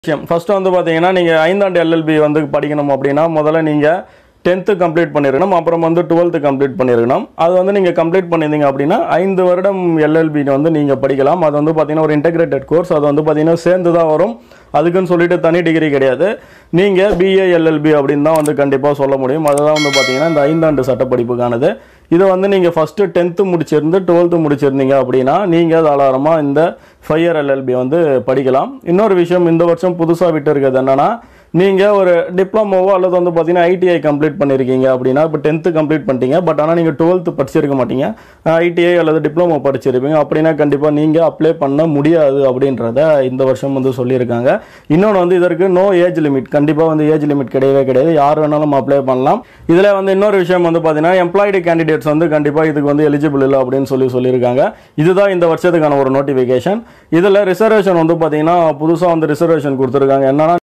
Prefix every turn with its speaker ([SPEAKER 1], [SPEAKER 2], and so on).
[SPEAKER 1] விஷயம் ஃபர்ஸ்ட் வந்து பார்த்தீங்கன்னா நீங்கள் ஐந்தாண்டு எல்எல்பி வந்து படிக்கணும் அப்படின்னா முதல்ல நீங்கள் டென்த்து கம்ப்ளீட் பண்ணிருக்கணும் அப்புறம் வந்து டுவெல்த்து கம்ப்ளீட் பண்ணிருக்கணும் அது வந்து நீங்கள் கம்ப்ளீட் பண்ணியிருந்தீங்க அப்படின்னா ஐந்து வருடம் எல்எல்பி வந்து நீங்கள் படிக்கலாம் அது வந்து பார்த்தீங்கன்னா ஒரு இன்டெகிரேட்டட் கோர்ஸ் அது வந்து பார்த்தீங்கன்னா சேர்ந்து தான் வரும் அதுக்குன்னு சொல்லிட்டு தனி டிகிரி கிடையாது நீங்கள் பிஏ எல்எல்பி அப்படின்னு தான் வந்து கண்டிப்பாக சொல்ல முடியும் அதுதான் வந்து பார்த்தீங்கன்னா இந்த ஐந்தாண்டு சட்டப்படிப்புக்கானது இதை வந்து நீங்கள் ஃபஸ்ட்டு டென்த்து முடிச்சிருந்து டுவெல்த்து முடிச்சிருந்தீங்க அப்படின்னா நீங்கள் தாராளமாக இந்த ஃபைவ் இயர் எல்எல்பி வந்து படிக்கலாம் இன்னொரு விஷயம் இந்த வருஷம் புதுசாக விட்டு இருக்கிறது என்னன்னா நீங்கள் ஒரு டிப்ளமோவோ அல்லது வந்து பார்த்தீங்கன்னா ஐடிஐ கம்ப்ளீட் பண்ணியிருக்கீங்க அப்படின்னா இப்போ டென்த்து கம்ப்ளீட் பண்ணிட்டீங்க பட் ஆனால் நீங்கள் டுவெல்த்து படிச்சிருக்க மாட்டீங்க ஐடிஐ அல்லது டிப்ளமோ படிச்சிருப்பீங்க அப்படின்னா கண்டிப்பாக நீங்கள் அப்ளை பண்ண முடியாது அப்படின்றத இந்த வருஷம் வந்து சொல்லியிருக்காங்க இன்னொன்று வந்து இதற்கு நோ ஏஜ் லிமிட் கண்டிப்பாக வந்து ஏஜ் லிமிட் கிடையவே கிடையாது யார் வேணாலும் அப்ளை பண்ணலாம் இதில் வந்து இன்னொரு விஷயம் வந்து பார்த்தீங்கன்னா எம்ப்ளாய்டு கேண்டிடேட்ஸ் வந்து கண்டிப்பாக இதுக்கு வந்து எலிஜிபிள் இல்லை அப்படின்னு சொல்லி சொல்லியிருக்காங்க இதுதான் இந்த வருஷத்துக்கான ஒரு நோட்டிஃபிகேஷன் இதில் ரிசர்வேஷன் வந்து பார்த்தீங்கன்னா புதுசாக வந்து ரிசர்வேஷன் கொடுத்துருக்காங்க என்னன்னா